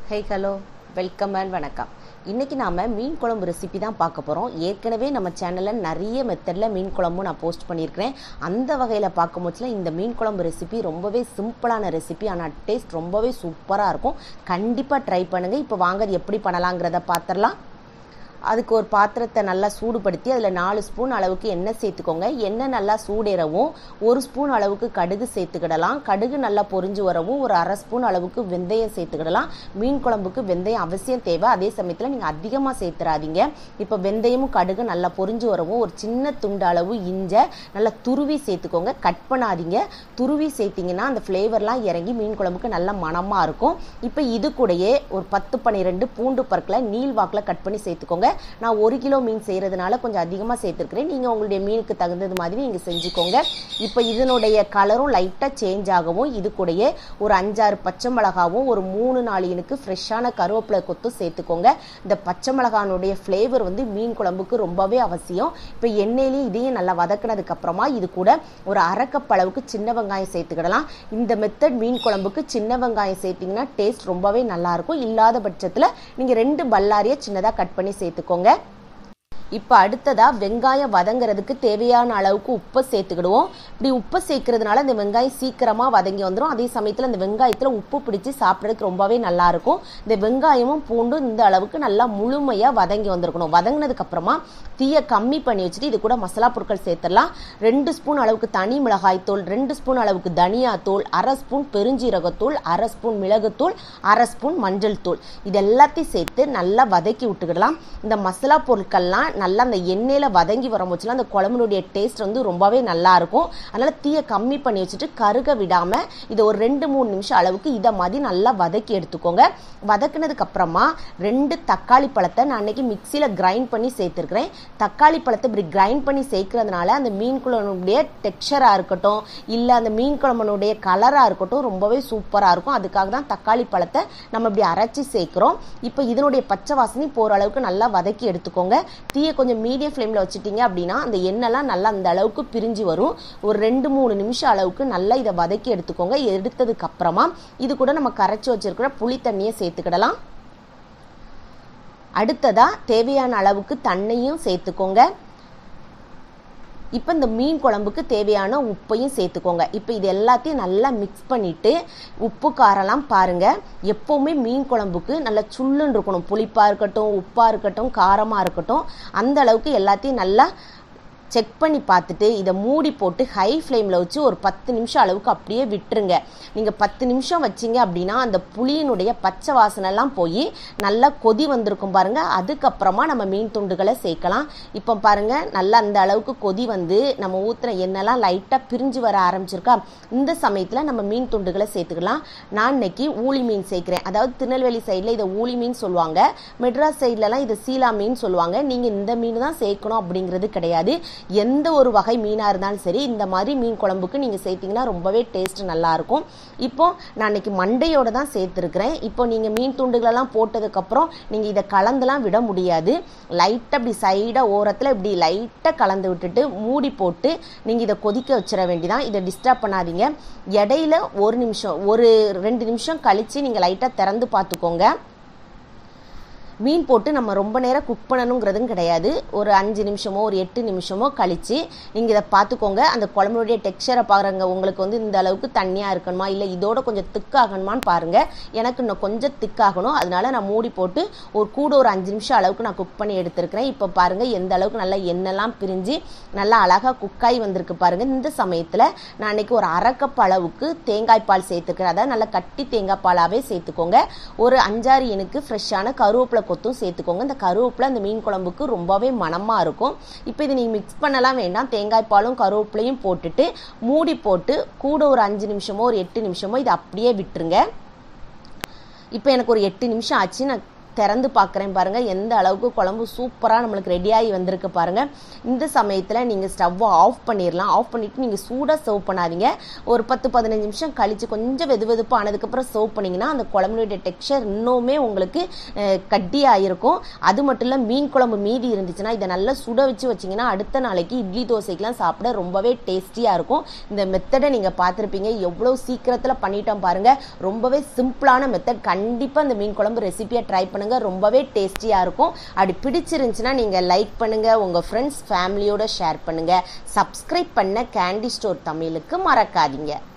high hello welcome and வணக்கம் இன்றைக்கி நாம் மீன் குழம்பு ரெசிபி தான் பார்க்க போகிறோம் ஏற்கனவே நம்ம சேனலில் நிறைய மெத்தடில் மீன் குழம்பும் நான் போஸ்ட் பண்ணியிருக்கிறேன் அந்த வகையில் பார்க்கும் போச்சுல இந்த மீன் குழம்பு ரெசிபி ரொம்பவே சிம்பிளான ரெசிபி ஆனால் டேஸ்ட் ரொம்பவே சூப்பராக இருக்கும் கண்டிப்பாக ட்ரை பண்ணுங்கள் இப்போ வாங்க அது எப்படி பண்ணலாங்கிறத பார்த்துடலாம் அதுக்கு ஒரு பாத்திரத்தை நல்லா சூடுபடுத்தி அதில் நாலு ஸ்பூன் அளவுக்கு எண்ணெய் சேர்த்துக்கோங்க எண்ணெய் நல்லா சூடேறவும் ஒரு ஸ்பூன் அளவுக்கு கடுகு சேர்த்துக்கிடலாம் கடுகு நல்லா பொரிஞ்சு வரவும் ஒரு அரை ஸ்பூன் அளவுக்கு வெந்தயம் சேர்த்துக்கிடலாம் மீன் குழம்புக்கு வெந்தயம் அவசியம் தேவை அதே சமயத்தில் நீங்கள் அதிகமாக சேர்த்துறாதீங்க இப்போ வெந்தயமும் கடுகு நல்லா பொரிஞ்சு வரவும் ஒரு சின்ன துண்டு அளவு இஞ்சை நல்லா துருவி சேர்த்துக்கோங்க கட் பண்ணாதீங்க துருவி சேர்த்திங்கன்னா அந்த ஃப்ளேவர்லாம் இறங்கி மீன் குழம்புக்கு நல்ல மணமாக இருக்கும் இப்போ இது கூடயே ஒரு பத்து பன்னிரெண்டு பூண்டு பற்களை நீள் வாக்கில் கட் பண்ணி சேர்த்துக்கோங்க நான் ஒரு கிலோ மீன் செய்கிறதுனால கொஞ்சம் அதிகமாக சேர்த்துருக்கிறேன் நீங்கள் உங்களுடைய மீனுக்கு தகுந்தது மாதிரி நீங்கள் செஞ்சுக்கோங்க இப்போ இதனுடைய கலரும் லைட்டாக சேஞ்ச் ஆகவும் இது கூடயே ஒரு அஞ்சாறு பச்சை மிளகாவும் ஒரு மூணு நாலு இனுக்கு ஃப்ரெஷ்ஷான கருவேப்பிலை கொத்து சேர்த்துக்கோங்க இந்த பச்சை மிளகானுடைய ஃப்ளேவர் வந்து மீன் குழம்புக்கு ரொம்பவே அவசியம் இப்போ எண்ணெயிலையும் இதையும் நல்லா வதக்கினதுக்கு அப்புறமா இது கூட ஒரு அரை கப் அளவுக்கு சின்ன வெங்காயம் சேர்த்துக்கிடலாம் இந்த மெத்தட் மீன் குழம்புக்கு சின்ன வெங்காயம் சேர்த்திங்கன்னா டேஸ்ட் ரொம்பவே நல்லாயிருக்கும் இல்லாத பட்சத்தில் நீங்கள் ரெண்டு பல்லாரியை சின்னதாக கட் பண்ணி சேர்த்துக்கோங்க இப்போ அடுத்ததா வெங்காயம் வதங்குறதுக்கு தேவையான அளவுக்கு உப்பை சேர்த்துக்கிடுவோம் இப்படி உப்பை சேர்க்கறதுனால இந்த வெங்காயம் சீக்கிரமாக வதங்கி வந்துடும் அதே சமயத்தில் இந்த வெங்காயத்தில் உப்பு பிடிச்சி சாப்பிட்றதுக்கு ரொம்பவே நல்லா இருக்கும் இந்த வெங்காயமும் பூண்டும் இந்த அளவுக்கு நல்லா முழுமையாக வதங்கி வந்திருக்கணும் வதங்கினதுக்கு அப்புறமா தீயை கம்மி பண்ணி வச்சுட்டு இது கூட மசாலா பொருட்கள் சேர்த்துடலாம் ரெண்டு ஸ்பூன் அளவுக்கு தனி மிளகாய் தூள் ரெண்டு ஸ்பூன் அளவுக்கு தனியா தூள் அரை ஸ்பூன் பெருஞ்சீரகத்தூள் அரை ஸ்பூன் மிளகுத்தூள் அரை ஸ்பூன் மஞ்சள் தூள் இது எல்லாத்தையும் சேர்த்து நல்லா வதக்கி விட்டுக்கிடலாம் இந்த மசாலா பொருட்கள்லாம் நல்லா அந்த எண்ணெயில் வதங்கி வரும்போச்சுல அந்த குழம்புனுடைய டேஸ்ட் வந்து ரொம்பவே நல்லா இருக்கும் அதனால் தீயை கம்மி பண்ணி வச்சுட்டு கருக விடாமல் இதை ஒரு ரெண்டு மூணு நிமிஷம் அளவுக்கு இதை மாதிரி நல்லா வதக்கி எடுத்துக்கோங்க வதக்குனதுக்கு அப்புறமா ரெண்டு தக்காளி பழத்தை நான் அன்னைக்கு மிக்சியில் கிரைண்ட் பண்ணி சேர்த்துருக்கிறேன் தக்காளி பழத்தை இப்படி கிரைண்ட் பண்ணி சேர்க்கறதுனால அந்த மீன் குழம்புடைய டெக்ஸ்சராக இருக்கட்டும் இல்லை அந்த மீன் குழம்புனுடைய கலராக இருக்கட்டும் ரொம்பவே சூப்பராக இருக்கும் அதுக்காக தான் தக்காளி பழத்தை நம்ம இப்படி அரைச்சி சேர்க்குறோம் இப்போ இதனுடைய பச்சை வாசனை போகிற அளவுக்கு நல்லா வதக்கி எடுத்துக்கோங்க தீயை கொஞ்சம் மீடியம் ஃப்ளேமில் வச்சுட்டீங்க அப்படின்னா அந்த எண்ணெய்லாம் நல்லா அந்த அளவுக்கு பிரிஞ்சு வரும் ஒரு ரெண்டு மூணு நிமிஷம் அளவுக்கு நல்லா இதை வதக்கி எடுத்துக்கோங்க எடுத்ததுக்கு அப்புறமா இது கூட நம்ம கரைச்சி வச்சிருக்கிற புளி தண்ணியை சேர்த்துக்கிடலாம் அடுத்ததா தேவையான அளவுக்கு தண்ணியும் சேர்த்துக்கோங்க இப்போ இந்த மீன் குழம்புக்கு தேவையான உப்பையும் சேர்த்துக்கோங்க இப்போ இது எல்லாத்தையும் நல்லா மிக்ஸ் பண்ணிவிட்டு உப்பு காரெல்லாம் பாருங்கள் எப்போவுமே மீன் குழம்புக்கு நல்லா சுள்ளுன்னு இருக்கணும் புளிப்பாக இருக்கட்டும் உப்பாக இருக்கட்டும் காரமாக இருக்கட்டும் அந்த அளவுக்கு எல்லாத்தையும் நல்லா செக் பண்ணி பார்த்துட்டு இதை மூடி போட்டு ஹை ஃப்ளேமில் வச்சு ஒரு பத்து நிமிஷம் அளவுக்கு அப்படியே விட்டுருங்க நீங்கள் பத்து நிமிஷம் வச்சிங்க அப்படின்னா அந்த புளியினுடைய பச்சை வாசனைலாம் போய் நல்லா கொதி வந்திருக்கும் பாருங்கள் அதுக்கப்புறமா நம்ம மீன் துண்டுகளை சேர்க்கலாம் இப்போ பாருங்கள் நல்லா அந்த அளவுக்கு கொதி வந்து நம்ம ஊற்றுன எண்ணெய்லாம் லைட்டாக பிரிஞ்சு வர ஆரம்பிச்சிருக்கா இந்த சமயத்தில் நம்ம மீன் துண்டுகளை சேர்த்துக்கலாம் நான் இன்னைக்கு ஊளி மீன் சேர்க்குறேன் அதாவது திருநெல்வேலி சைடில் இதை ஊளி மீன் சொல்லுவாங்க மெட்ராஸ் சைட்லலாம் இதை சீலா மீன் சொல்லுவாங்க நீங்கள் இந்த மீன் தான் சேர்க்கணும் அப்படிங்கிறது கிடையாது எந்த ஒரு வகை மீனாக இருந்தாலும் சரி இந்த மாதிரி மீன் குழம்புக்கு நீங்கள் சேர்த்திங்கன்னா ரொம்பவே டேஸ்ட் நல்லாயிருக்கும் இப்போ நான் இன்னைக்கு மண்டையோடு தான் சேர்த்துருக்கிறேன் இப்போ நீங்கள் மீன் துண்டுகளெல்லாம் போட்டதுக்கப்புறம் நீங்கள் இதை கலந்துலாம் விட முடியாது லைட்டாக இப்படி சைடாக ஓரத்தில் இப்படி லைட்டாக கலந்து விட்டுட்டு மூடி போட்டு நீங்கள் இதை கொதிக்க வச்சிட வேண்டிதான் இதை டிஸ்டர்ப் பண்ணாதீங்க இடையில ஒரு நிமிஷம் ஒரு ரெண்டு நிமிஷம் கழித்து நீங்கள் லைட்டாக திறந்து பார்த்துக்கோங்க மீன் போட்டு நம்ம ரொம்ப நேரம் குக் பண்ணணுங்கிறதும் கிடையாது ஒரு அஞ்சு நிமிஷமோ ஒரு எட்டு நிமிஷமோ கழித்து நீங்கள் இதை பார்த்துக்கோங்க அந்த குழம்புடைய டெக்ஸ்சரை பாருங்க உங்களுக்கு வந்து இந்த அளவுக்கு தண்ணியாக இருக்கணுமா இல்லை இதோட கொஞ்சம் திக்காகணுமான்னு பாருங்கள் எனக்கு இன்னும் கொஞ்சம் திக்காகணும் அதனால நான் மூடி போட்டு ஒரு கூட ஒரு அஞ்சு நிமிஷம் அளவுக்கு நான் குக் பண்ணி எடுத்துருக்கிறேன் இப்போ பாருங்கள் எந்த அளவுக்கு நல்லா எண்ணெய்லாம் பிரிஞ்சு நல்லா அழகாக குக்காய் வந்திருக்கு பாருங்கள் இந்த சமயத்தில் நான் அன்றைக்கி ஒரு அரை கப் அளவுக்கு தேங்காய் பால் சேர்த்துக்கிறேன் அதாவது நல்லா கட்டி தேங்காய் பாலாகவே சேர்த்துக்கோங்க ஒரு அஞ்சாறு எனக்கு ஃப்ரெஷ்ஷான கருவேப்பிலை கொத்தும் சேர்த்துக்கோங்க இந்த கருவேப்பிலை அந்த மீன் குழம்புக்கு ரொம்பவே மணமாக இருக்கும் இப்போ இது நீங்கள் மிக்ஸ் பண்ணலாம் வேண்டாம் தேங்காய் பாலும் கருவேப்பிலையும் போட்டுட்டு மூடி போட்டு கூட ஒரு அஞ்சு நிமிஷமோ ஒரு எட்டு நிமிஷமோ இதை அப்படியே விட்டுருங்க இப்போ எனக்கு ஒரு எட்டு நிமிஷம் ஆச்சு நான் திறந்து பார்க்குறேன் பாருங்கள் எந்த அளவுக்கு குழம்பு சூப்பராக நம்மளுக்கு ரெடியாகி வந்திருக்கு பாருங்கள் இந்த சமயத்தில் நீங்கள் ஸ்டவ்வை ஆஃப் பண்ணிடலாம் ஆஃப் பண்ணிவிட்டு நீங்கள் சூடாக சர்வ் பண்ணாதீங்க ஒரு பத்து பதினஞ்சு நிமிஷம் கழித்து கொஞ்சம் வெது வெதுப்பு ஆனதுக்கப்புறம் சர்வ் பண்ணிங்கன்னா அந்த குழம்புடைய டெக்ஸ்சர் இன்னுமே உங்களுக்கு கட்டியாக இருக்கும் அது மட்டும் இல்லை மீன் குழம்பு மீதி இருந்துச்சுன்னா இதை நல்லா சுட வச்சு வச்சிங்கன்னா அடுத்த நாளைக்கு இட்லி தோசைக்கெலாம் சாப்பிட ரொம்பவே டேஸ்டியாக இருக்கும் இந்த மெத்தடை நீங்கள் பார்த்துருப்பீங்க எவ்வளோ சீக்கிரத்தில் பண்ணிட்டோம் பாருங்கள் ரொம்பவே சிம்பிளான மெத்தட் கண்டிப்பாக இந்த மீன் குழம்பு ரெசிபியை ட்ரை பண்ணுங்கள் ரொம்பவே டேஸ்டியாக இருக்கும் அப்படி பிடிச்சிருந்துச்சுன்னா நீங்கள் லைக் பண்ணுங்கள் உங்கள் ஃப்ரெண்ட்ஸ் ஃபேமிலியோட ஷேர் பண்ணுங்கள் சப்ஸ்கிரைப் பண்ண கேண்டி ஸ்டோர் தமிழுக்கு மறக்காதீங்க